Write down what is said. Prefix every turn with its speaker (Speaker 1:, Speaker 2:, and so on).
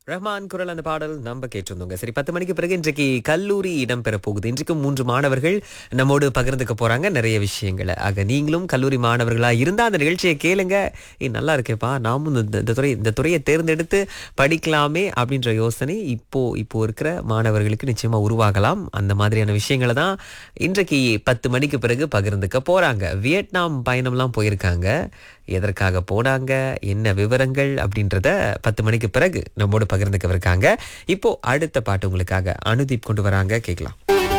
Speaker 1: ரஹ்மான் குரல் அந்த பாடல் நம்ம கேட்டிருந்தோங்க சரி பத்து மணிக்கு பிறகு இன்றைக்கு கல்லூரி இடம்பெற போகுது இன்றைக்கு மூன்று மாணவர்கள் நம்மோடு பகிர்ந்துக்க போறாங்க நிறைய விஷயங்களை ஆக நீங்களும் கல்லூரி மாணவர்களா இருந்தா அந்த நிகழ்ச்சியை கேளுங்க ஏய் நல்லா இருக்கேப்பா நாமும் இந்த இந்த துறை இந்த துறையை தேர்ந்தெடுத்து படிக்கலாமே அப்படின்ற யோசனை இப்போ இப்போ இருக்கிற மாணவர்களுக்கு நிச்சயமா உருவாகலாம் அந்த மாதிரியான விஷயங்களை தான் இன்றைக்கு பத்து மணிக்கு பிறகு பகிர்ந்துக்க போறாங்க வியட்நாம் பயணம்லாம் போயிருக்காங்க எதற்காக போனாங்க என்ன விவரங்கள் அப்படின்றத பத்து மணிக்கு பிறகு நம்மோடு பகிர்ந்துக்க இருக்காங்க இப்போ அடுத்த பாட்டு உங்களுக்காக அனுதீப் கொண்டு வராங்க கேட்கலாம்